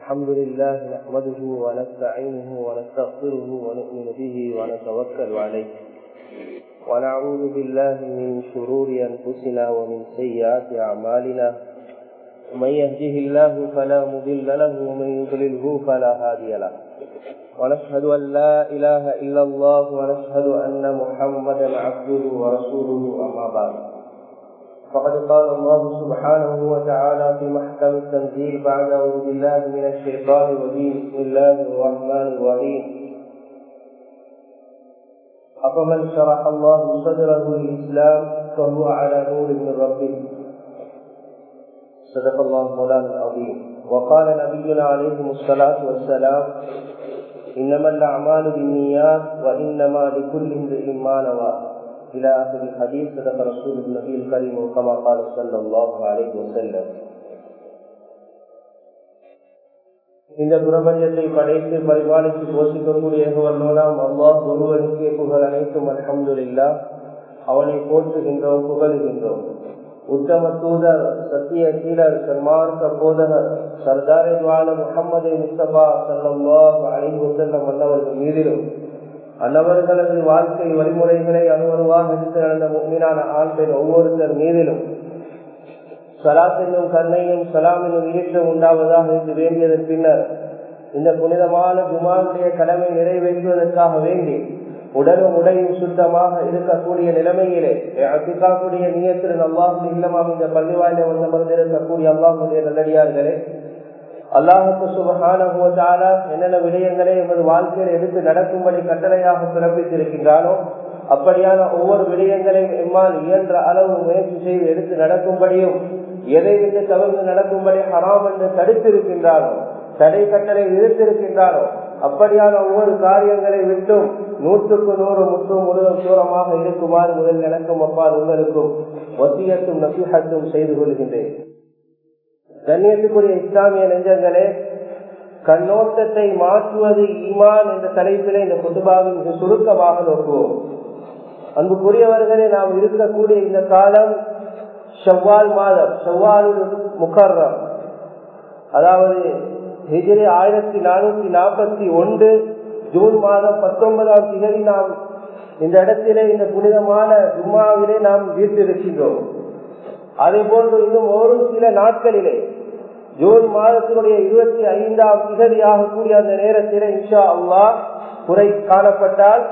الحمد لله نحمده ونستعينه ونستغفره ونؤمن به ونتوكل عليه ونعوذ بالله من شرور أنفسنا ومن سيئات أعمالنا من يهده الله فلا مضل له ومن يضلله فلا هادي له ونشهد أن لا إله إلا الله ونشهد أن محمدا عبده ورسوله أما بعد فقد قال الله سبحانه وتعالى في محكم التنزيل بعد أعوذ بالله من الشيطان الرجيم بسم الله الرحمن الرحيم أفمن شرح الله صدره للإسلام فهو على نور من ربه صدق الله مولانا العظيم وقال نبينا عليه الصلاة والسلام إنما الأعمال بالنيات وإنما لكل امرئ ما نوى إلى آخر الحديث صدق رسول النبي الكريم كما قال صلى الله عليه وسلم இந்த பிரபஞ்சத்தை படைத்து பரிபாலித்து போஷிக்கக்கூடிய வல்லோனாம் அல்லாஹ் ஒருவனுக்கே புகழ் அனைத்தும் அலமதுல்லா அவனை போற்றுகின்றோம் புகழுகின்றோம் உத்தம தூதர் சத்திய சீலர் சன்மார்க்க போதகர் சர்தாரை துவான முகமது முஸ்தபா சல்லாஹ் அலி வசல்லம் அன்னவர்கள் மீதிலும் அன்னவர்களது வாழ்க்கை வழிமுறைகளை அனுமதிவாக எடுத்து நடந்த மீனான ஆண் பெண் ஒவ்வொருத்தர் மீதிலும் சலாசென்னும் கண்ணையும் சலாமினும் ஈற்றம் உண்டாவதாக என்று வேண்டியதன் பின்னர் இந்த புனிதமான ஜுமானுடைய கடமை நிறைவேற்றுவதற்காக வேண்டி உடலும் உடையும் சுத்தமாக இருக்கக்கூடிய நிலைமையிலே அத்திக்காக்கூடிய நீயத்தின் அல்லாஹு இல்லமாக இந்த பள்ளிவாயில வந்து அமர்ந்திருக்கக்கூடிய அல்லாஹுடைய நல்லடியார்களே அல்லாஹுக்கு சுபகான என்னென்ன விடயங்களை எமது வாழ்க்கையில் எடுத்து நடக்கும்படி கட்டளையாக பிறப்பித்திருக்கின்றானோ அப்படியான ஒவ்வொரு விடயங்களையும் எம்மால் இயன்ற அளவு முயற்சி செய்து எடுத்து நடக்கும்படியும் எதை விட்டு தவிர்த்து நடக்கும்படி ஹராம் என்று தடுத்திருக்கின்றானோ தடை கட்டளை விதித்திருக்கின்றானோ அப்படியான ஒவ்வொரு காரியங்களை விட்டும் நூற்றுக்கு நூறு முற்றும் முழுவதும் தூரமாக இருக்குமாறு முதல் எனக்கும் அப்பால் உங்களுக்கும் ஒத்தியத்தும் நசிஹத்தும் செய்து கொள்கின்றேன் கண்ணியத்துக்குரிய இஸ்லாமிய நெஞ்சங்களே கண்ணோட்டத்தை மாற்றுவது ஈமான் என்ற தலைப்பிலே இந்த குதுபாவில் மிக சுருக்கமாக நோக்குவோம் அன்புக்குரியவர்களே நாம் இருக்கக்கூடிய இந்த காலம் செவ்வால் மாதம் செவ்வால் முகர்ரம் அதாவது ஹிஜிரி ஆயிரத்தி நானூத்தி நாற்பத்தி ஒன்று ஜூன் மாதம் பத்தொன்பதாம் திகதி நாம் இந்த இடத்திலே இந்த புனிதமான ஜும்மாவிலே நாம் வீட்டிருக்கின்றோம் அதே போன்று இன்னும் ஒரு சில நாட்களிலே ஜூன் மாதத்தினுடைய இருபத்தி ஐந்தாம் திகதியாக கூடிய அந்த நேரத்திலே இன்ஷா அல்லா குறை காணப்பட்டால்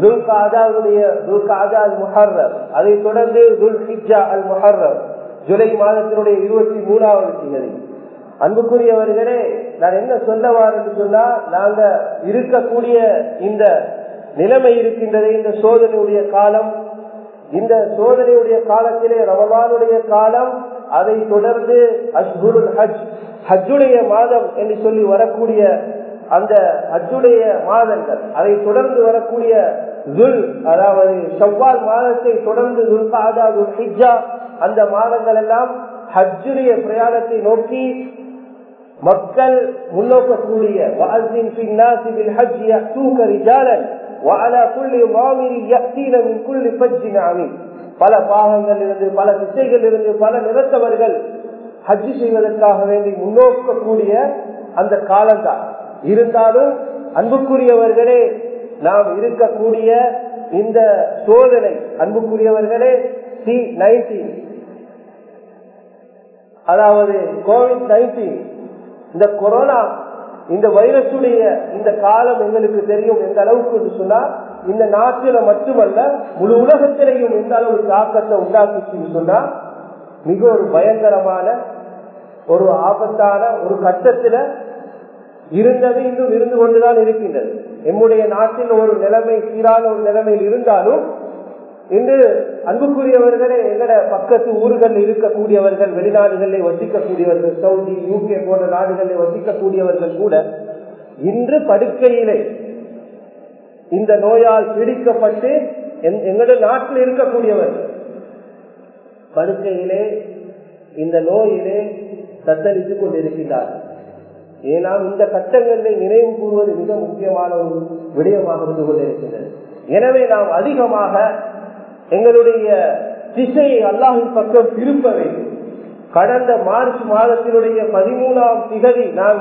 முஹர்ரம் அதை தொடர்ந்து துல் ஹிஜா அல் முஹர்ரம் ஜூலை மாதத்தினுடைய இருபத்தி மூணாவது திகதி அன்புக்குரியவர்களே நான் என்ன சொல்லவார் என்று சொன்னா நாங்க இருக்கக்கூடிய இந்த நிலைமை இருக்கின்றது இந்த சோதனையுடைய காலம் இந்த சோதனையுடைய காலத்திலே ரமலானுடைய காலம் அதை தொடர்ந்து அஷ்குருல் ஹஜ் ஹஜ்ஜுடைய மாதம் என்று சொல்லி வரக்கூடிய அந்த ஹஜ்ஜுடைய மாதங்கள் அதை தொடர்ந்து வரக்கூடிய துல் அதாவது செவ்வால் மாதத்தை தொடர்ந்து துல்காதா துல் ஹிஜா அந்த மாதங்கள் எல்லாம் ஹஜ்ஜுடைய பிரயாணத்தை நோக்கி மக்கள் முன்னோக்கக்கூடிய பல பாகங்கள் இருந்து பல திசைகள் இருந்து பல நிறத்தவர்கள் ஹஜ்ஜு செய்வதற்காக வேண்டி முன்னோக்கக்கூடிய அந்த காலம்தான் இருந்தாலும் அன்புக்குரியவர்களே நாம் இருக்கக்கூடிய இந்த சோதனை அன்புக்குரியவர்களே சி நைன்டீன் அதாவது கோவிட் நைன்டீன் இந்த கொரோனா இந்த வைரஸுடைய இந்த காலம் எங்களுக்கு தெரியும் எந்த அளவுக்கு சொன்னா இந்த நாட்டில மட்டுமல்ல முழு உலகத்திலையும் எந்த அளவு தாக்கத்தை உண்டாக்குச்சுன்னு சொன்னா மிக ஒரு பயங்கரமான ஒரு ஆபத்தான ஒரு கட்டத்துல இருந்தது இன்னும் இருந்து கொண்டுதான் இருக்கின்றது எம்முடைய நாட்டில் ஒரு நிலைமை சீரான ஒரு நிலைமையில் இருந்தாலும் இன்று அன்புக்குரியவர்களே எங்கட பக்கத்து ஊர்கள் இருக்கக்கூடியவர்கள் வெளிநாடுகளில் வசிக்கக்கூடியவர்கள் சவுதி யூகே போன்ற நாடுகளில் வசிக்கக்கூடியவர்கள் கூட இன்று படுக்கையிலே இந்த நோயால் பீடிக்கப்பட்டு எங்களுடைய நாட்டில் இருக்கக்கூடியவர்கள் படுக்கையிலே இந்த நோயிலே தத்தளித்துக் கொண்டிருக்கின்றார்கள் ஏன்னா இந்த கட்டங்களில் நினைவு கூறுவது மிக முக்கியமான ஒரு விடயமாக இருந்து கொண்டிருக்கின்றது எனவே நாம் அதிகமாக எங்களுடைய திசையை அல்லாஹின் பக்கம் திருப்ப வேண்டும் கடந்த மார்ச் மாதத்தினுடைய பதிமூணாம் திகதி நாங்க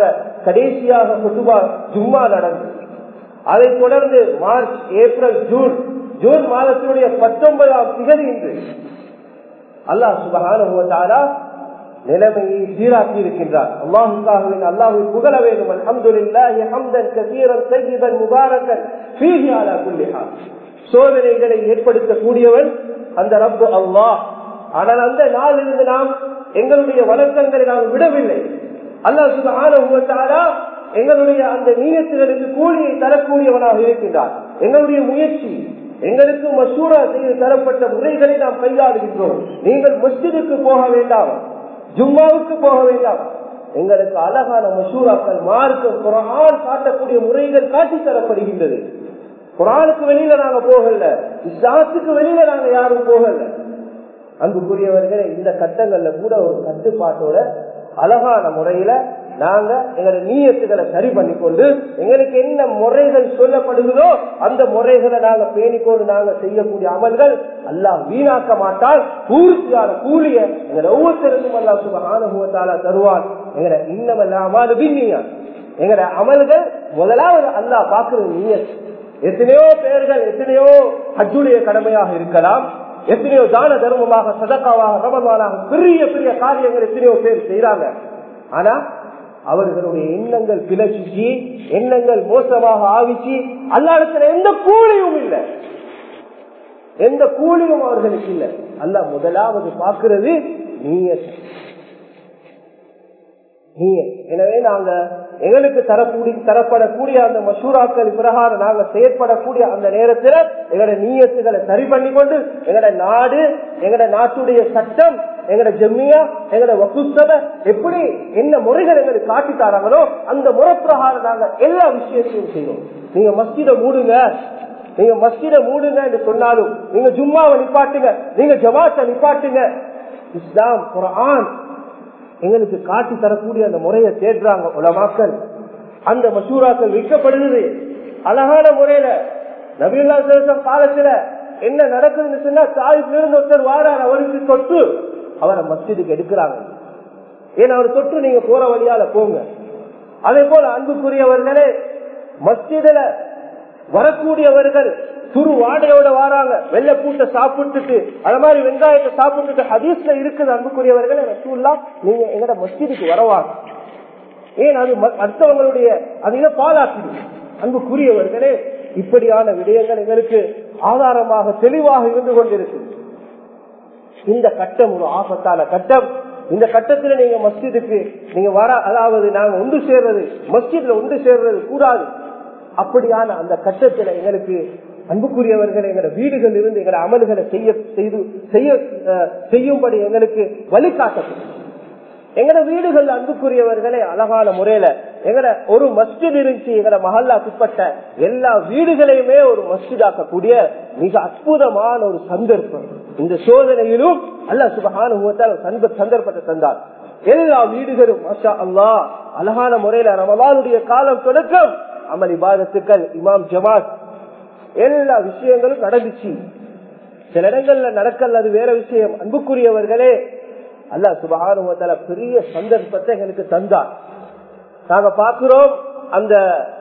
கடைசியாக குத்துபா ஜும்மா நடந்தது அதை தொடர்ந்து மார்ச் ஏப்ரல் ஜூன் ஜூன் மாதத்தினுடைய பத்தொன்பதாம் திகதி இன்று அல்லாஹ் சுபகான நிலைமையை சீராக்கி இருக்கின்றார் அல்லாஹுக்காகவின் அல்லாஹை புகழ வேண்டும் அல்ஹம்துலில்லாஹி ஹம்தன் கசீரன் சையிதன் முபாரக்கன் ஃபீஹி அலா குல்லி ஹால் சோதனைகளை ஏற்படுத்தக்கூடியவன் அந்த ரப்பு அல்லாஹ் ஆனால் அந்த நாளிலிருந்து நாம் எங்களுடைய வழக்கங்களை நாம் விடவில்லை அல்லாஹ் சுபஹானஹு எங்களுடைய அந்த நீயத்துகளுக்கு கூலியை தரக்கூடியவனாக இருக்கின்றார் எங்களுடைய முயற்சி எங்களுக்கு மசூரா செய்து தரப்பட்ட முறைகளை நாம் கையாளுகின்றோம் நீங்கள் மஸ்ஜிதுக்கு போக வேண்டாம் ஜும்மாவுக்கு போக வேண்டாம் எங்களுக்கு அழகான மசூராக்கள் மார்க்கம் குரான் காட்டக்கூடிய முறைகள் காட்டி தரப்படுகின்றது குரானுக்கு வெளியில நாங்க போகல இஸ்லாத்துக்கு வெளியில நாங்க யாரும் போகல அன்புக்குரியவர்களே இந்த கட்டங்கள்ல கூட ஒரு கட்டுப்பாட்டோட அழகான முறையில நாங்க எங்களோட நீயத்துகளை சரி பண்ணிக்கொண்டு எங்களுக்கு என்ன முறைகள் சொல்லப்படுகிறதோ அந்த முறைகளை நாங்க பேணிக்கொண்டு நாங்க செய்யக்கூடிய அமல்கள் எல்லாம் வீணாக்க மாட்டால் பூர்த்தியான கூலிய எங்களை ஒவ்வொருத்தருக்கும் அல்லா சுபகானுபவத்தால தருவான் எங்களை இன்னமெல்லாம் பின்னியா எங்களோட அமல்கள் முதலாவது அல்லாஹ் பாக்குறது நீயத் எத்தனையோ பேர்கள் எத்தனையோ ஹஜ்ஜுடைய கடமையாக இருக்கலாம் எத்தனையோ தான தர்மமாக சதக்காவாக ரமதானாக பெரிய பெரிய காரியங்கள் எத்தனையோ பேர் செய்யறாங்க ஆனா அவர்களுடைய எண்ணங்கள் பிளச்சிச்சு எண்ணங்கள் மோசமாக ஆவிச்சு அல்லாடத்துல எந்த கூலியும் இல்லை எந்த கூலியும் அவர்களுக்கு இல்லை அல்ல முதலாவது பார்க்கிறது நீய நீய எனவே நாங்க எங்களுக்கு தரக்கூடிய தரப்படக்கூடிய அந்த மசூராக்கள் பிரகாரம் நாங்க செயற்படக்கூடிய அந்த நேரத்தில் எங்களோட நீயத்துகளை சரி பண்ணி கொண்டு எங்களோட நாடு எங்களோட நாட்டுடைய சட்டம் எங்கட ஜெம்மியா எங்கட வகுசபை எப்படி என்ன முறைகள் எங்களுக்கு காட்டி தராங்களோ அந்த முறை பிரகாரம் நாங்க எல்லா விஷயத்தையும் செய்வோம் நீங்க மஸ்ஜித மூடுங்க நீங்க மஸ்ஜித மூடுங்க என்று சொன்னாலும் நீங்க ஜும்மாவை நிப்பாட்டுங்க நீங்க ஜமாத்தை நிப்பாட்டுங்க இஸ்லாம் குரான் எங்களுக்கு காட்டி தரக்கூடிய அந்த முறையை தேடுறாங்க உலமாக்கள் அந்த மசூராக்கள் விற்கப்படுகிறது அழகான முறையில நபீல்லா சேசம் காலத்துல என்ன நடக்குதுன்னு சொன்னா தாய்ப்புல இருந்து ஒருத்தர் வாரார் அவருக்கு தொட்டு அவரை மஸ்ஜிதுக்கு எடுக்கிறாங்க ஏன்னா அவர் தொட்டு நீங்க போற வழியால போங்க அதே போல அன்புக்குரியவர்களே மஸ்ஜிதுல வரக்கூடியவர்கள் துரு வாடையோட வராங்க வெள்ள பூட்டை சாப்பிட்டுட்டு அது மாதிரி வெங்காயத்தை சாப்பிட்டுட்டு ஹதீஸ்ல இருக்குது அன்புக்குரியவர்கள் ரசூல்லா நீங்க எங்கட மஸ்ஜிதுக்கு வரவாங்க ஏன் அது அடுத்தவங்களுடைய அதிக பாலாக்கிடும் அன்புக்குரியவர்களே இப்படியான விடயங்கள் எங்களுக்கு ஆதாரமாக தெளிவாக இருந்து கொண்டிருக்கு இந்த கட்டம் ஒரு ஆபத்தான கட்டம் இந்த கட்டத்துல நீங்க மஸ்ஜிதுக்கு நீங்க வர அதாவது நாங்க ஒன்று சேர்றது மஸ்ஜித்ல ஒன்று சேர்றது கூடாது அப்படியான அந்த கட்டத்துல எங்களுக்கு அன்புக்குரியவர்கள் எங்களோட வீடுகள் இருந்து எங்களோட அமல்களை செய்ய செய்து செய்ய செய்யும்படி எங்களுக்கு வழிகாட்டப்படும் எங்கட வீடுகள் அன்புக்குரியவர்களே அழகான முறையில எங்கட ஒரு மஸ்ஜித் இருந்துச்சு எங்கட மஹல்லாக்குட்பட்ட எல்லா வீடுகளையுமே ஒரு மஸ்ஜிதாக்கக்கூடிய மிக அற்புதமான ஒரு சந்தர்ப்பம் இந்த சோதனையிலும் அல்ல சுபகான சந்தர்ப்பத்தை தந்தார் எல்லா வீடுகளும் மஷா அல்லா அழகான முறையில ரமலானுடைய காலம் தொடக்கம் அமல் இபாதத்துக்கள் இமாம் ஜமாத் எல்லா விஷயங்களும் நடந்துச்சு சில இடங்கள்ல நடக்கல அது வேற விஷயம் அன்புக்குரியவர்களே அல்ல சுபகானுவத்தால பெரிய சந்தர்ப்பத்தை எங்களுக்கு தந்தார் நாங்க பாக்குறோம் அந்த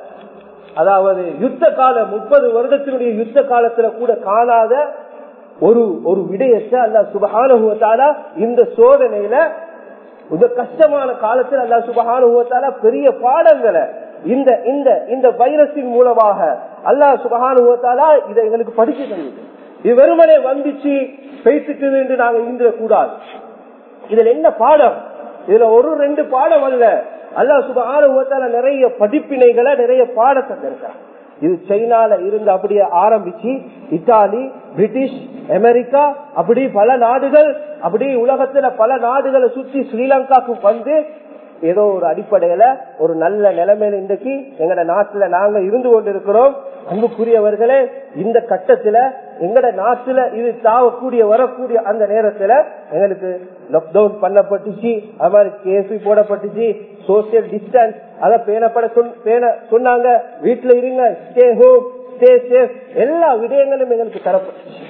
அதாவது யுத்த காலம் முப்பது வருடத்தினுடைய யுத்த காலத்துல கூட காணாத ஒரு ஒரு விடயத்தை அல்ல சுபகானுவத்தால இந்த சோதனையில இந்த கஷ்டமான காலத்தில் அல்ல சுபகானுவத்தால பெரிய பாடங்களை இந்த இந்த இந்த வைரஸின் மூலமாக அல்லாஹ் சுபகானுவத்தாலா இதை எங்களுக்கு படிச்சு தந்தது இது வெறுமனே வந்துச்சு பேசிட்டு என்று நாங்க இருந்துடக்கூடாது இதுல என்ன பாடம் இதுல ஒரு ரெண்டு பாடம் அல்ல அல்லா சுபான நிறைய படிப்பினைகளை நிறைய பாடத்தை தந்திருக்காங்க இது சைனால இருந்து அப்படியே ஆரம்பிச்சு இத்தாலி பிரிட்டிஷ் அமெரிக்கா அப்படி பல நாடுகள் அப்படி உலகத்துல பல நாடுகளை சுற்றி ஸ்ரீலங்காக்கு வந்து ஏதோ ஒரு அடிப்படையில ஒரு நல்ல நிலைமையில இன்றைக்கு எங்கட நாட்டுல நாங்க இருந்து கொண்டிருக்கிறோம் அன்புக்குரியவர்களே இந்த கட்டத்துல எங்கட நாட்டுல இது தாவக்கூடிய வரக்கூடிய அந்த நேரத்துல எங்களுக்கு லாக்டவுன் பண்ணப்பட்டுச்சு அது மாதிரி கேசி போடப்பட்டுச்சு சோசியல் டிஸ்டன்ஸ் அத பேணப்பட பேண சொன்னாங்க வீட்டுல இருங்க ஸ்டே ஹோம் ஸ்டே சேஃப் எல்லா விடயங்களும் எங்களுக்கு தரப்பட்டுச்சு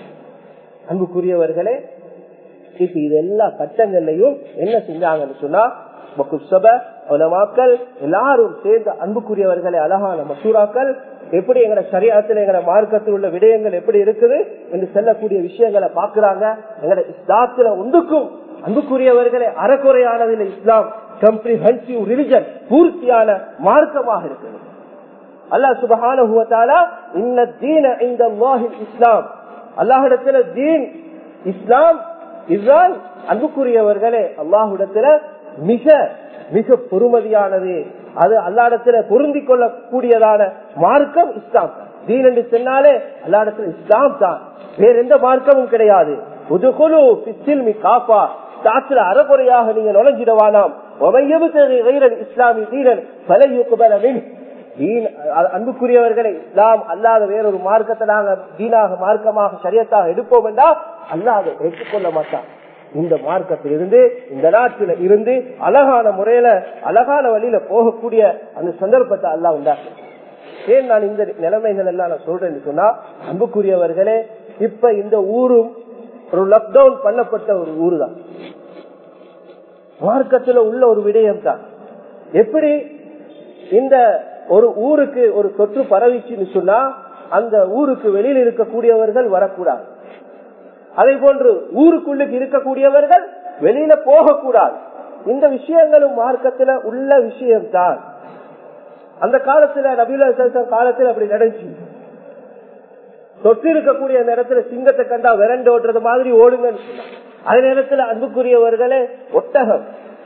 அன்புக்குரியவர்களே இப்ப இது எல்லா கட்டங்கள்லயும் என்ன செஞ்சாங்கன்னு சொன்னா உலமாக்கள் எல்லாரும் சேர்ந்த அன்புக்குரியவர்களை அழகான மசூராக்கள் எப்படி எங்கட சரியாத்துல எங்கட மார்க்கத்தில் உள்ள விடயங்கள் எப்படி இருக்குது என்று செல்லக்கூடிய விஷயங்களை பாக்குறாங்க எங்கட இஸ்லாத்துல ஒன்றுக்கும் அன்புக்குரியவர்களை அறக்குறையானதில் இஸ்லாம் கம்ப்ரிஹென்சிவ் ரிலிஜன் பூர்த்தியான மார்க்கமாக இருக்குது அல்லாஹ் சுபஹான இன்ன தீன இந்த இஸ்லாம் அல்லாஹிடத்துல தீன் இஸ்லாம் இதுதான் அன்புக்குரியவர்களே அல்லாஹுடத்துல மிக மிக பொறுமதியானது அது அல்லாடத்துல பொருந்தி கொள்ளக்கூடியதான மார்க்கம் இஸ்லாம் தீன் என்று சொன்னாலே அல்லாடத்துல இஸ்லாம் தான் வேற எந்த மார்க்கமும் கிடையாது காப்பா சாத்துல அறகுறையாக நீங்க நுழைஞ்சிடவானாம் இஸ்லாமி தீனன் பல அன்புக்குரியவர்களை இஸ்லாம் அல்லாத வேறொரு மார்க்கத்தை நாங்க தீனாக மார்க்கமாக சரியத்தாக எடுப்போம் என்றால் அல்லாத ஏற்றுக்கொள்ள மாட்டான் இந்த மார்க்கத்தில் இருந்து இந்த நாட்டில இருந்து அழகான முறையில அழகான வழியில போகக்கூடிய அந்த சந்தர்ப்பத்தை அல்லா உண்டாக்கு ஏன் நான் இந்த நிலைமைகள் எல்லாம் நான் சொல்றேன்னு சொன்னா அன்புக்குரியவர்களே இப்ப இந்த ஊரும் ஒரு லாக்டவுன் பண்ணப்பட்ட ஒரு ஊரு தான் மார்க்கத்துல உள்ள ஒரு விடயம் தான் எப்படி இந்த ஒரு ஊருக்கு ஒரு தொற்று பரவிச்சுன்னு சொன்னா அந்த ஊருக்கு வெளியில் இருக்கக்கூடியவர்கள் வரக்கூடாது அதே போன்று ஊருக்குள்ளுக்கு இருக்கக்கூடியவர்கள் வெளியில போகக்கூடாது இந்த விஷயங்களும் மார்க்கத்துல உள்ள விஷயம்தான் அந்த காலத்துல நபீல காலத்துல அப்படி நடந்துச்சு தொற்று இருக்கக்கூடிய அந்த இடத்துல சிங்கத்தை கண்டா விரண்டு ஓட்டுறது மாதிரி ஓடுங்கன்னு சொன்னாங்க அதே நேரத்தில் அன்புக்குரியவர்களே ஒட்டகம்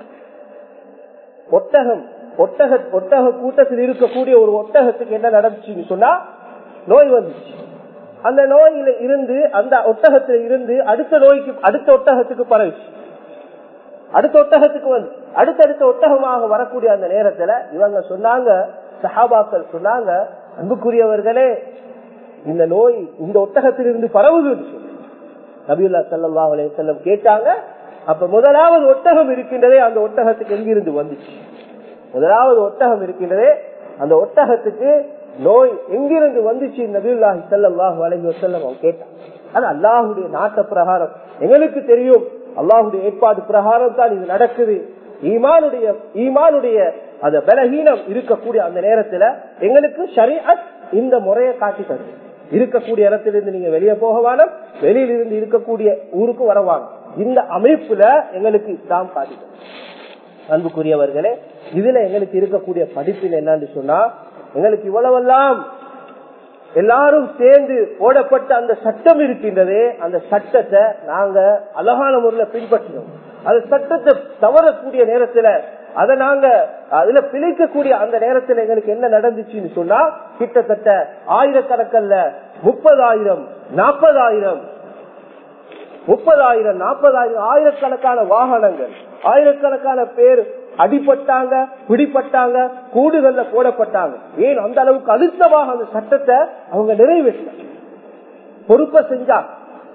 ஒட்டகம் ஒட்டக ஒட்டக கூட்டத்தில் இருக்கக்கூடிய ஒரு ஒட்டகத்துக்கு என்ன நடந்துச்சுன்னு சொன்னா நோய் வந்துச்சு அந்த நோயில இருந்து அந்த ஒட்டகத்துல இருந்து அடுத்த நோய்க்கு அடுத்த ஒட்டகத்துக்கு பரவிச்சு அடுத்த ஒட்டகத்துக்கு வந்து அடுத்தடுத்த ஒட்டகமாக வரக்கூடிய அந்த நேரத்துல இவங்க சொன்னாங்க சஹாபாக்கள் சொன்னாங்க அன்புக்குரியவர்களே இந்த நோய் இந்த ஒட்டகத்திலிருந்து பரவுதுன்னு சொல்லி நபியுல்லா சல்லா அலைய செல்லம் கேட்டாங்க அப்ப முதலாவது ஒட்டகம் இருக்கின்றதே அந்த ஒட்டகத்துக்கு எங்கிருந்து வந்துச்சு முதலாவது ஒட்டகம் இருக்கின்றதே அந்த ஒட்டகத்துக்கு நோய் எங்கிருந்து வந்துச்சு நபியுல்லாஹி சல்லாஹு அலஹி வசல்லம் அவன் கேட்டான் அது அல்லாஹுடைய நாட்ட பிரகாரம் எங்களுக்கு தெரியும் அல்லாஹுடைய ஏற்பாடு பிரகாரம் தான் இது நடக்குது ஈமானுடைய ஈமானுடைய அந்த பலகீனம் இருக்கக்கூடிய அந்த நேரத்துல எங்களுக்கு ஷரீஅத் இந்த முறையை காட்டி தருது இருக்கக்கூடிய இடத்திலிருந்து நீங்க வெளியே போக வேணும் வெளியில இருந்து இருக்கக்கூடிய ஊருக்கு வரவாங்க இந்த அமைப்புல எங்களுக்கு இஸ்லாம் காட்டி அன்புக்குரியவர்களே இதுல எங்களுக்கு இருக்கக்கூடிய படிப்பில் என்னன்னு சொன்னா எங்களுக்கு இவ்வளவெல்லாம் எல்லாரும் சேர்ந்து போடப்பட்ட அந்த சட்டம் இருக்கின்றதே அந்த சட்டத்தை நாங்க அழகான முறையில பின்பற்றினோம் அந்த சட்டத்தை தவறக்கூடிய நேரத்துல அதை நாங்க அதுல பிழைக்கக்கூடிய அந்த நேரத்துல எங்களுக்கு என்ன நடந்துச்சுன்னு சொன்னா கிட்டத்தட்ட ஆயிரக்கணக்கல்ல முப்பதாயிரம் நாற்பதாயிரம் முப்பதாயிரம் நாற்பதாயிரம் ஆயிரக்கணக்கான வாகனங்கள் ஆயிரக்கணக்கான பேர் அடிபட்டாங்க பிடிப்பட்டாங்க கூடுகள்ல போடப்பட்டாங்க ஏன் அந்த அளவுக்கு அழுத்தமாக அந்த சட்டத்தை அவங்க நிறைவேற்ற பொறுப்ப செஞ்சாங்க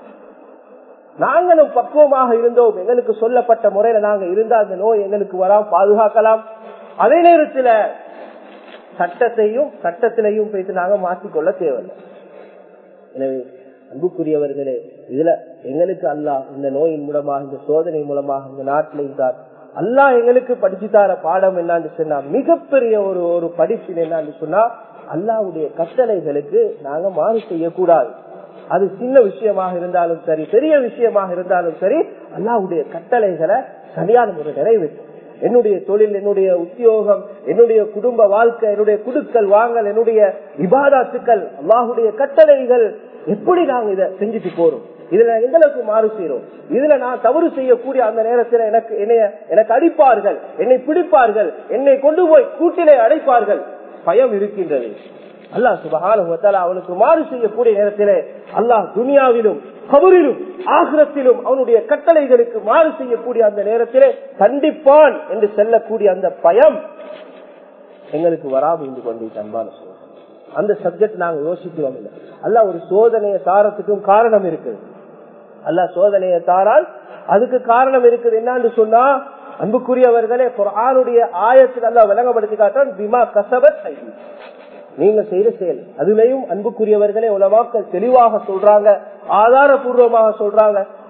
நாங்களும் பக்குவமாக இருந்தோம் எங்களுக்கு சொல்லப்பட்ட முறையில நாங்க இருந்த அந்த நோய் எங்களுக்கு வராம பாதுகாக்கலாம் அதே நேரத்துல சட்டத்தையும் சட்டத்திலையும் போயிட்டு நாங்க மாற்றிக்கொள்ள தேவையில்லை எனவே அன்புக்குரியவர்களே இதுல எங்களுக்கு அல்லா இந்த நோயின் மூலமாக இந்த சோதனை மூலமாக இந்த நாட்டில் இருந்தார் அல்லா எங்களுக்கு படிச்சு தர பாடம் என்னான்னு சொன்னா மிகப்பெரிய ஒரு ஒரு படிப்பு என்னான்னு சொன்னா அல்லாவுடைய கட்டளைகளுக்கு நாங்க மாறு செய்யக்கூடாது அது சின்ன விஷயமாக இருந்தாலும் சரி பெரிய விஷயமாக இருந்தாலும் சரி அல்லாவுடைய கட்டளைகளை சரியான முறை நிறைவேற்றும் என்னுடைய தொழில் என்னுடைய உத்தியோகம் என்னுடைய குடும்ப வாழ்க்கை என்னுடைய குடுக்கல் வாங்கல் என்னுடைய இபாதாத்துக்கள் அல்லாஹுடைய கட்டளைகள் எப்படி நாங்க இதை செஞ்சுட்டு போறோம் இதுல எந்த அளவுக்கு மாறு செய்யறோம் இதுல நான் தவறு செய்யக்கூடிய அந்த நேரத்தில் எனக்கு என்னைய எனக்கு அடிப்பார்கள் என்னை பிடிப்பார்கள் என்னை கொண்டு போய் கூட்டிலே அடைப்பார்கள் பயம் இருக்கின்றது அல்லாஹ் சுபகான அவனுக்கு மாறு செய்யக்கூடிய நேரத்திலே அல்லாஹ் துனியாவிலும் கபரிலும் ஆகிரத்திலும் அவனுடைய கட்டளைகளுக்கு மாறு செய்யக்கூடிய அந்த நேரத்திலே கண்டிப்பான் என்று செல்லக்கூடிய அந்த பயம் எங்களுக்கு வராமல் இருந்து கொண்டு அன்பான சொல்ல அந்த சப்ஜெக்ட் நாங்க யோசிக்கிறோம் இல்லை அல்ல ஒரு சோதனையை தாரத்துக்கும் காரணம் இருக்குது அல்ல சோதனையை தாரால் அதுக்கு காரணம் இருக்குது என்னன்னு சொன்னா அன்புக்குரியவர்களே குரானுடைய ஆயத்தில் அல்ல விளங்கப்படுத்தி காட்டான் பிமா கசபத் நீங்க செய்த செயல் அதுலயும் அன்புக்குரியவர்களே உலமாக்கள் தெளிவாக சொல்றாங்க ஆதாரபூர்வமாக சொல்றாங்க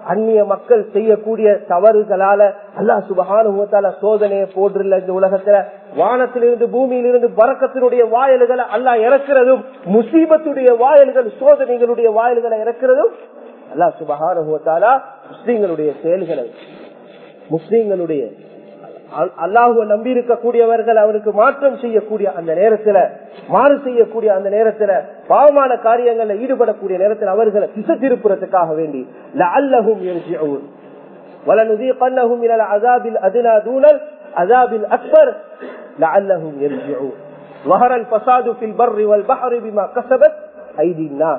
அந்நிய மக்கள் செய்யக்கூடிய தவறுகளால அல்லா சுபகானுபவத்தால சோதனையை போடுறல இந்த உலகத்துல வானத்திலிருந்து பூமியிலிருந்து பறக்கத்தினுடைய வாயல்களை அல்லா இறக்குறதும் முசீபத்துடைய வாயல்கள் சோதனைகளுடைய வாயல்களை இறக்குறதும் அல்லா சுபகானுபவத்தாலா முஸ்லீம்களுடைய செயல்களை முஸ்லீம்களுடைய அல்லாஹுவ நம்பி இருக்கக்கூடியவர்கள் அவருக்கு மாற்றம் செய்யக்கூடிய அந்த நேரத்துல மாறு செய்யக்கூடிய அந்த நேரத்துல பாவமான காரியங்கள்ல ஈடுபடக்கூடிய நேரத்தில் அவர்களை திசை திருப்புறதுக்காக வேண்டி அல்லஹும் ولنذيقنهم من العذاب الأدنى دون العذاب الأكبر لعلهم يرجعون ظهر الفساد في البر والبحر بما كسبت أيدي الناس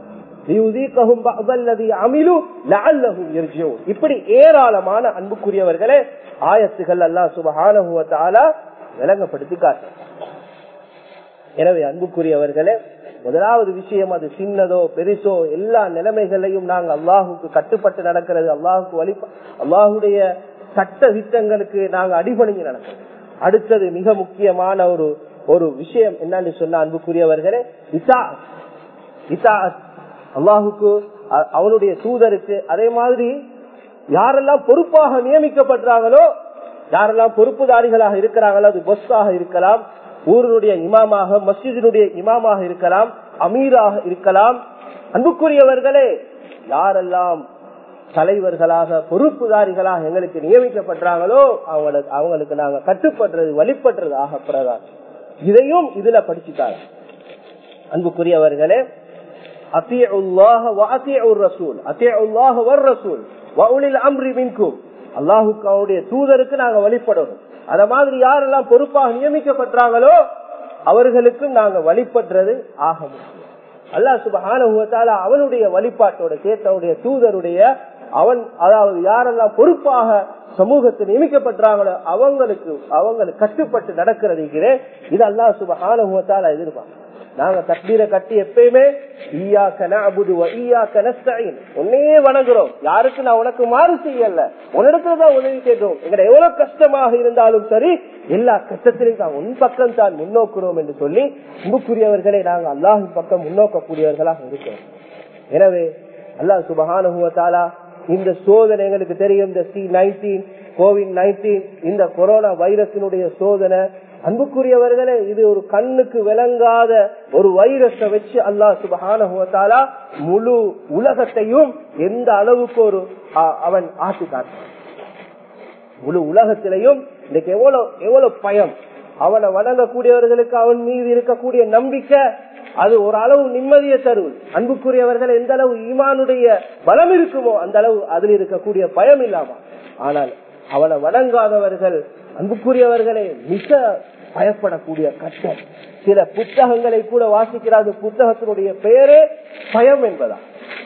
இப்படி ஏராளமான அன்புக்குரியவர்களே ஆயத்துகள் அல்லா சுபகான விளங்கப்படுத்தி காட்டு எனவே அன்புக்குரியவர்களே முதலாவது விஷயம் அது சின்னதோ பெருசோ எல்லா நிலைமைகளையும் நாங்கள் அல்லாஹுக்கு கட்டுப்பட்டு நடக்கிறது அல்லாஹுக்கு வழி அல்லாஹுடைய சட்ட திட்டங்களுக்கு நாங்கள் அடிபணிஞ்சு நடக்கிறோம் அடுத்தது மிக முக்கியமான ஒரு ஒரு விஷயம் என்னன்னு சொன்ன அன்புக்குரியவர்களே இசா இசா அல்லாஹுக்கு அவனுடைய தூதருக்கு அதே மாதிரி யாரெல்லாம் பொறுப்பாக நியமிக்கப்படுறாங்களோ யாரெல்லாம் பொறுப்புதாரிகளாக இருக்கிறாங்களோ அது பஸ்ஸாக இருக்கலாம் ஊருடைய இமாமாக மஸ்ஜிதினுடைய இமாமாக இருக்கலாம் அமீராக இருக்கலாம் அன்புக்குரியவர்களே யாரெல்லாம் தலைவர்களாக பொறுப்புதாரிகளாக எங்களுக்கு நியமிக்கப்படுறாங்களோ அவங்களுக்கு அவங்களுக்கு நாங்க கட்டுப்படுறது வழிபடுறது ஆகப்படுறதா இதையும் இதுல படிச்சுட்டாங்க அன்புக்குரியவர்களே அல்லாஹுக்கு அவருடைய தூதருக்கு நாங்க வழிபடணும் அத மாதிரி யாரெல்லாம் பொறுப்பாக நியமிக்கப்பட்டாங்களோ அவர்களுக்கும் நாங்க வழிபடுறது ஆக முடியும் அல்லா சுபகான அவனுடைய வழிபாட்டோட சேர்த்தவுடைய தூதருடைய அவன் அதாவது யாரெல்லாம் பொறுப்பாக சமூகத்தில் நியமிக்கப்பட்டாங்களோ அவங்களுக்கு அவங்களுக்கு கட்டுப்பட்டு நடக்கிறது இது அல்லா சுபகான எதிர்பார்க்க நாங்க தக்பீரை கட்டி எப்பயுமே உன்னையே வணங்குறோம் யாருக்கு நான் உனக்கு மாறு செய்யல உன்னிடத்துலதான் உதவி கேட்டோம் எங்களை எவ்வளவு கஷ்டமாக இருந்தாலும் சரி எல்லா கஷ்டத்திலையும் தான் உன் பக்கம் தான் முன்னோக்குறோம் என்று சொல்லி அன்புக்குரியவர்களை நாங்க அல்லாஹின் பக்கம் முன்னோக்கக்கூடியவர்களாக இருக்கிறோம் எனவே அல்லாஹ் சுபகானுபவத்தாலா இந்த சோதனை எங்களுக்கு தெரியும் இந்த சி நைன்டீன் கோவிட் நைன்டீன் இந்த கொரோனா வைரஸினுடைய சோதனை அன்புக்குரியவர்களே இது ஒரு கண்ணுக்கு விளங்காத ஒரு வைரஸை வச்சு அல்லாஹ் சுபகான முழு உலகத்தையும் எந்த அளவுக்கு ஒரு அவன் ஆட்சி காட்டான் முழு உலகத்திலையும் இன்னைக்கு எவ்வளவு எவ்வளவு பயம் அவனை வணங்கக்கூடியவர்களுக்கு அவன் மீது இருக்கக்கூடிய நம்பிக்கை அது ஒரு அளவு நிம்மதியை தரும் அன்புக்குரியவர்கள் எந்த அளவு ஈமானுடைய பலம் இருக்குமோ அந்த அளவு அதில் இருக்கக்கூடிய பயம் இல்லாம ஆனால் அவனை வணங்காதவர்கள் அன்புக்குரியவர்களே மிக பயப்படக்கூடிய கட்டம் சில புத்தகங்களை கூட வாசிக்கிறார் புத்தகத்தினுடைய பெயரே பயம் என்பதா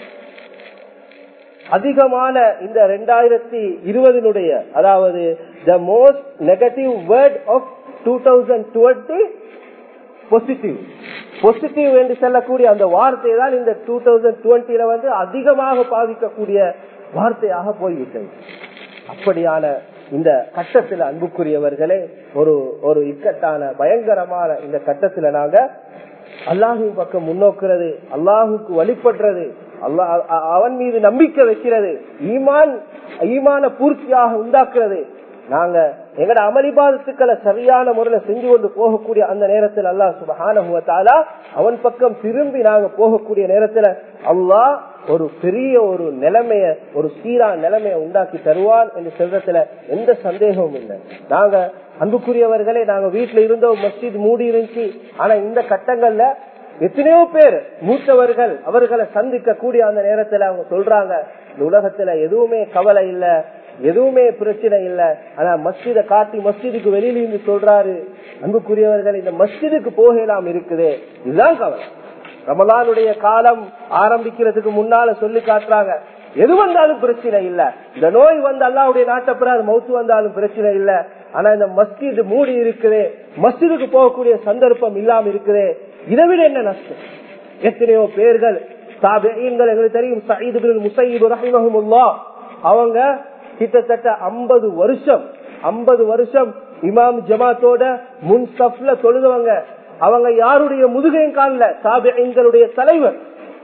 அதிகமான இந்த ரெண்டாயிரத்தி இருபதினுடைய அதாவது the most negative word of two thousand twenty positive positive என்று சொல்லக்கூடிய அந்த வார்த்தை தான் இந்த டூ தௌசண்ட் டுவெண்ட்டில வந்து அதிகமாக பாதிக்கக்கூடிய வார்த்தையாக போய்விட்டது அப்படியான இந்த கட்டத்துல அன்புக்குரியவர்களே ஒரு ஒரு இக்கட்டான பயங்கரமான இந்த கட்டத்துல நாங்க அல்லாஹு பக்கம் முன்னோக்குறது அல்லாஹுக்கு வழிபடுறது அல்லாஹ் அவன் மீது நம்பிக்கை வைக்கிறது ஈமான் ஈமான பூர்த்தியாக உண்டாக்குறது நாங்க எங்கட அமளிபாதத்துக்களை சரியான முறையில செஞ்சு கொண்டு போகக்கூடிய அந்த நேரத்தில் அல்லாஹ் சுபஹான அவன் பக்கம் திரும்பி நாங்க போகக்கூடிய நேரத்துல அல்லாஹ் ஒரு பெரிய ஒரு நிலைமைய ஒரு சீரா நிலைமைய உண்டாக்கி தருவான் என்று சொல்றதுல எந்த சந்தேகமும் இல்லை நாங்க அன்புக்குரியவர்களே நாங்க வீட்டுல இருந்தோம் மஸ்ஜித் மூடி இருந்துச்சு ஆனா இந்த கட்டங்கள்ல எத்தனையோ பேர் மூத்தவர்கள் அவர்களை சந்திக்க கூடிய அந்த நேரத்துல அவங்க சொல்றாங்க இந்த உலகத்துல எதுவுமே கவலை இல்ல எதுவுமே பிரச்சனை இல்ல ஆனா மஸ்ஜித காட்டி மஸ்ஜிதுக்கு வெளியில இருந்து சொல்றாரு அன்புக்குரியவர்கள் இந்த மஸ்ஜிதுக்கு போகலாம் இருக்குது இதுதான் கவலை ரமலானுடைய காலம் ஆரம்பிக்கிறதுக்கு முன்னால சொல்லி காட்டுறாங்க எது வந்தாலும் பிரச்சனை இல்ல இந்த நோய் வந்து அல்லாவுடைய நாட்டப்புறாது மவுத்து வந்தாலும் பிரச்சனை இல்ல ஆனா இந்த மஸ்ஜித் மூடி இருக்குது மஸ்ஜிதுக்கு போகக்கூடிய சந்தர்ப்பம் இல்லாம இருக்குது இதை விட என்ன நஷ்டம் எத்தனையோ பேர்கள் தாபீன்கள் எங்களுக்கு தெரியும் சயீது முசைபு ரஹிமஹமுல்லா அவங்க கிட்டத்தட்ட ஐம்பது வருஷம் ஐம்பது வருஷம் இமாம் ஜமாத்தோட முன் சப்ல தொழுதவங்க அவங்க யாருடைய முதுகையும் காணல தாபிகளுடைய தலைவர்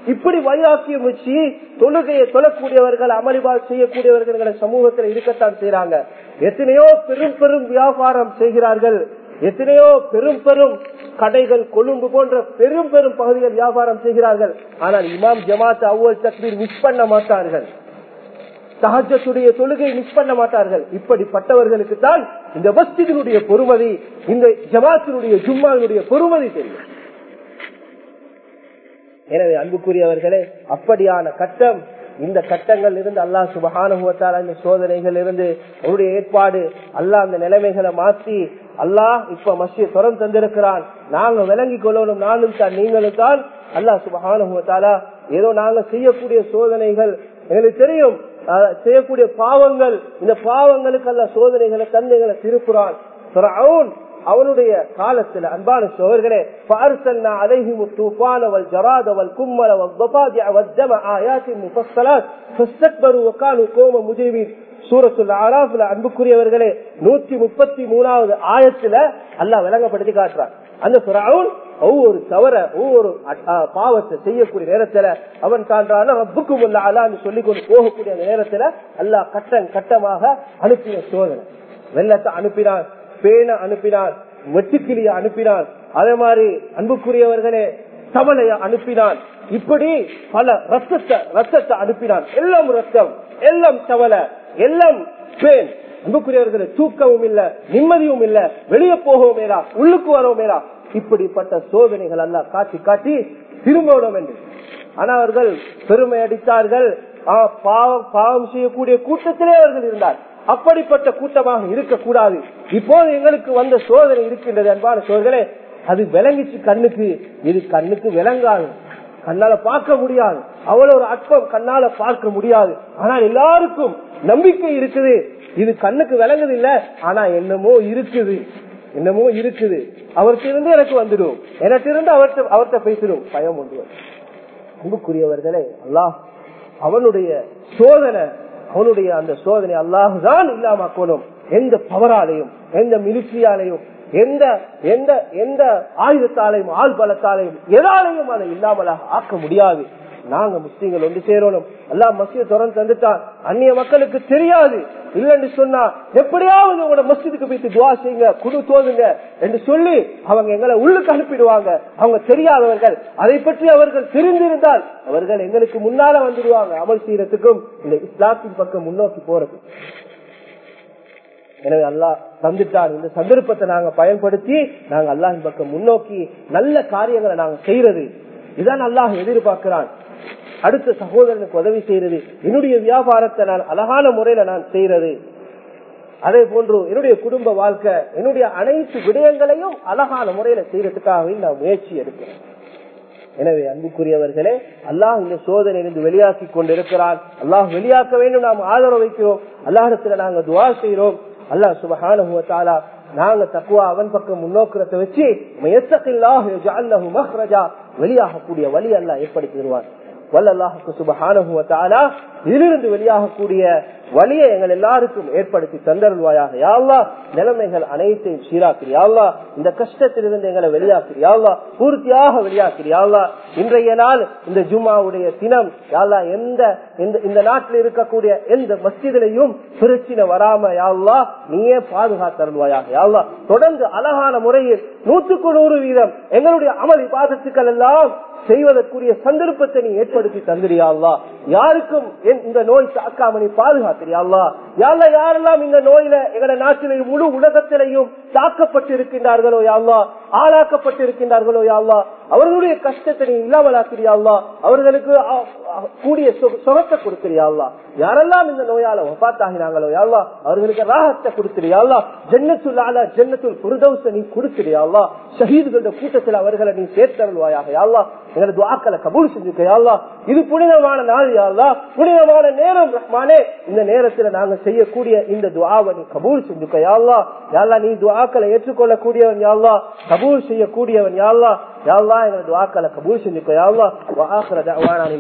இப்படி வைராக்கியம் வச்சு தொழுகையை தொழக்கூடியவர்கள் அமளிபால் செய்யக்கூடியவர்கள் சமூகத்தில் இருக்கத்தான் செய்யறாங்க எத்தனையோ பெரும் பெரும் வியாபாரம் செய்கிறார்கள் எத்தனையோ பெரும் பெரும் கடைகள் கொழும்பு போன்ற பெரும் பெரும் பகுதிகள் வியாபாரம் செய்கிறார்கள் ஆனால் இமாம் ஜமாத் அவ்வளவு தக்பீர் மிஸ் பண்ண மாட்டார்கள் சஹஜத்துடைய தொழுகை மிஸ் பண்ண மாட்டார்கள் இப்படிப்பட்டவர்களுக்கு தான் இந்த மஸ்தினுடைய பொறுமதி இந்த ஜமாத்தினுடைய ஜும்மாவினுடைய பொறுமதி தெரியும் எனவே அன்புக்குரியவர்களே அப்படியான கட்டம் இந்த கட்டங்கள் இருந்து அல்லாஹ் சுபகானுபவத்தால் இந்த சோதனைகள் இருந்து அவருடைய ஏற்பாடு அல்லாஹ் அந்த நிலைமைகளை மாற்றி அல்லாஹ் இப்ப மசிய துறம் தந்திருக்கிறான் நாங்க விளங்கி கொள்ளணும் நானும் தான் நீங்களும் தான் அல்லாஹ் சுபகானுபவத்தாலா ஏதோ நாங்க செய்யக்கூடிய சோதனைகள் எங்களுக்கு தெரியும் செய்யக்கூடிய பாவங்கள் இந்த பாவங்களுக்கு அல்ல சோதனைகளை தந்தைகளை திருப்புறான் அவனுடைய காலத்துல அன்பான சோழர்களே பார்சல்னா அலைஹிம் தூஃபான வல் ஜராத வல் கும்மல வல் ضفادع والدم آيات مفصلات فاستكبروا وكانوا قوما مجرمين சூரத்துல் ஆராஃப்ல அன்புக்குரியவர்களே நூத்தி முப்பத்தி மூணாவது ஆயத்துல அல்லாஹ் விளங்கப்படுத்தி காட்டுறான் அந்த பிராவுன் ஒவ்வொரு தவற ஒவ்வொரு பாவத்தை செய்யக்கூடிய நேரத்துல அவன் காண்றான ரப்புக்கும் அல்லான்னு சொல்லி கொண்டு போகக்கூடிய அந்த நேரத்துல அல்லாஹ் கட்டம் கட்டமாக அனுப்பின சோதனை வெள்ளத்தை அனுப்பினான் பேன அனுப்பினான் வெட்டுக்கிளிய அனுப்பினான் அதே மாதிரி அன்புக்குரியவர்களே தவளைய அனுப்பினான் இப்படி பல ரத்தத்தை ரத்தத்தை அனுப்பினான் எல்லாம் ரத்தம் எல்லாம் தவளை எல்லாம் பேன் அன்புக்குரியவர்களே தூக்கமும் இல்ல நிம்மதியும் இல்ல வெளியே போகவும் மேலா உள்ளுக்கு வரவும் மேலா இப்படிப்பட்ட சோதனைகள் எல்லாம் காட்டி காட்டி திரும்பணும் என்று ஆனா அவர்கள் பெருமை அடித்தார்கள் பாவம் பாவம் செய்யக்கூடிய கூட்டத்திலே அவர்கள் இருந்தார் அப்படிப்பட்ட கூட்டமாக இருக்கக்கூடாது இப்போது எங்களுக்கு வந்த சோதனை இருக்கின்றது அன்பான சோதனை அது விளங்கிச்சு கண்ணுக்கு இது கண்ணுக்கு விளங்காது கண்ணால பார்க்க முடியாது அவ்வளவு ஒரு அற்பம் கண்ணால பார்க்க முடியாது ஆனால் எல்லாருக்கும் நம்பிக்கை இருக்குது இது கண்ணுக்கு விளங்குது இல்ல ஆனா என்னமோ இருக்குது என்னமோ இருக்குது அவர்கிட்ட இருந்து எனக்கு வந்துடும் எனக்கு இருந்து அவர்கிட்ட அவர்கிட்ட பேசிடும் பயம் ஒன்று அன்புக்குரியவர்களே அல்லாஹ் அவனுடைய சோதனை அவனுடைய அந்த சோதனை அல்லாஹுதான் இல்லாமக்கணும் எந்த பவராலையும் எந்த மிலிட்ரியாலையும் எந்த எந்த எந்த ஆயுதத்தாலையும் ஆள் பலத்தாலையும் எதாலையும் அதை இல்லாமலாக ஆக்க முடியாது நாங்க முஸ்லீம்கள் ஒன்று சேரணும் எல்லா மசித தொடர்ந்து தந்துட்டான் அந்நிய மக்களுக்கு தெரியாது இல்லன்னு சொன்னா எப்படியாவது உங்களோட மஸ்ஜிதுக்கு போயிட்டு துவா செய்யுங்க குடு தோதுங்க என்று சொல்லி அவங்க எங்களை உள்ளுக்கு அனுப்பிடுவாங்க அவங்க தெரியாதவர்கள் அதை பற்றி அவர்கள் தெரிந்திருந்தால் அவர்கள் எங்களுக்கு முன்னால வந்துடுவாங்க அமல் செய்யறதுக்கும் இந்த இஸ்லாத்தின் பக்கம் முன்னோக்கி போறது எனவே அல்லாஹ் தந்துட்டார் இந்த சந்தர்ப்பத்தை நாங்க பயன்படுத்தி நாங்க அல்லாஹின் பக்கம் முன்னோக்கி நல்ல காரியங்களை நாங்க செய்யறது இதான் அல்லாஹ் எதிர்பார்க்கிறான் அடுத்த சகோதரனுக்கு உதவி செய்யறது என்னுடைய வியாபாரத்தை நான் அழகான முறையில நான் செய்யறது அதே போன்று என்னுடைய குடும்ப வாழ்க்கை என்னுடைய அனைத்து விடயங்களையும் அழகான முறையில செய்யறதுக்காகவே நான் முயற்சி எடுக்கிறேன் எனவே அன்புக்குரியவர்களே அல்லாஹ் இந்த சோதனையிலிருந்து வெளியாக்கி கொண்டிருக்கிறான் அல்லாஹ் வெளியாக்க வேண்டும் நாம் ஆதரவு வைக்கிறோம் அல்லாஹத்துல நாங்க துவா செய்யறோம் அல்லாஹ் சுபஹானுவத்தாலா நாங்க தக்குவா அவன் பக்கம் முன்னோக்கிறத வச்சு வெளியாகக்கூடிய வழி அல்ல எப்படி தருவான் வல்லல்லாஹுக்கு சுபஹானுவத்தாலா இதிலிருந்து வெளியாகக்கூடிய வழியை எங்கள் எல்லாருக்கும் ஏற்படுத்தி தந்தருள்வாயாக யாழ்லா நிலைமைகள் அனைத்தையும் சீராக்கிறியாள்லா இந்த கஷ்டத்திலிருந்து எங்களை வெளியாக்கிறியாள்லா பூர்த்தியாக வெளியாக்கிறியாள்லா இன்றைய நாள் இந்த ஜும்மாவுடைய தினம் யாழ்லா எந்த இந்த நாட்டில் இருக்கக்கூடிய எந்த மஸ்ஜிதிலையும் பிரச்சனை வராம யாழ்லா நீயே பாதுகாத்தருள்வாயாக யாழ்லா தொடர்ந்து அழகான முறையில் நூற்றுக்கு நூறு வீதம் எங்களுடைய அமல் பாதத்துக்கள் எல்லாம் செய்வதற்குரிய சந்தர்ப்பத்தை நீ ஏற்படுத்தி தந்திரியாள்லா யாருக்கும் இந்த நோய் தாக்காம நீ பாதுகாத்திரியாள்லா யாழ்லா யாரெல்லாம் இந்த நோயில எங்களோட நாட்டிலையும் முழு உலகத்திலையும் தாக்கப்பட்டு இருக்கின்றார்களோ யாழ்லா ஆளாக்கப்பட்டு இருக்கின்றார்களோ யாழ்லா அவர்களுடைய கஷ்டத்தை நீ இல்லாமலாக்கிறியாள்லா அவர்களுக்கு கூடிய சுகத்தை கொடுக்கிறியாள்லா யாரெல்லாம் இந்த நோயால ஒப்பாத்தாகினாங்களோ யாழ்லா அவர்களுக்கு ராகத்தை கொடுக்கிறியாள்லா ஜன்னத்துள்ளால ஜன்னத்துள் புருதவுச நீ கொடுக்கிறியாள்லா ஷஹீதுகளோட கூட்டத்தில் அவர்களை நீ சேர்த்தருள்வாயாக யாழ்லா எங்களது துவாக்களை கபூல் செஞ்சுக்கையாள்லா இது புனிதமான நாள் யாழ்லா புனிதமான நேரம் ரஹ்மானே இந்த நேரத்துல நாங்க செய்யக்கூடிய இந்த துவாவை நீ கபூல் செஞ்சுக்கையாள்லா யாழ்லா நீ துவாக்களை ஏற்றுக்கொள்ளக்கூடியவன் யாழ்லா கபூல் செய்யக்கூடியவன் யாழ்லா யாழ்லா எங்களது துவாக்களை கபூல் செஞ்சுக்கையாள்லா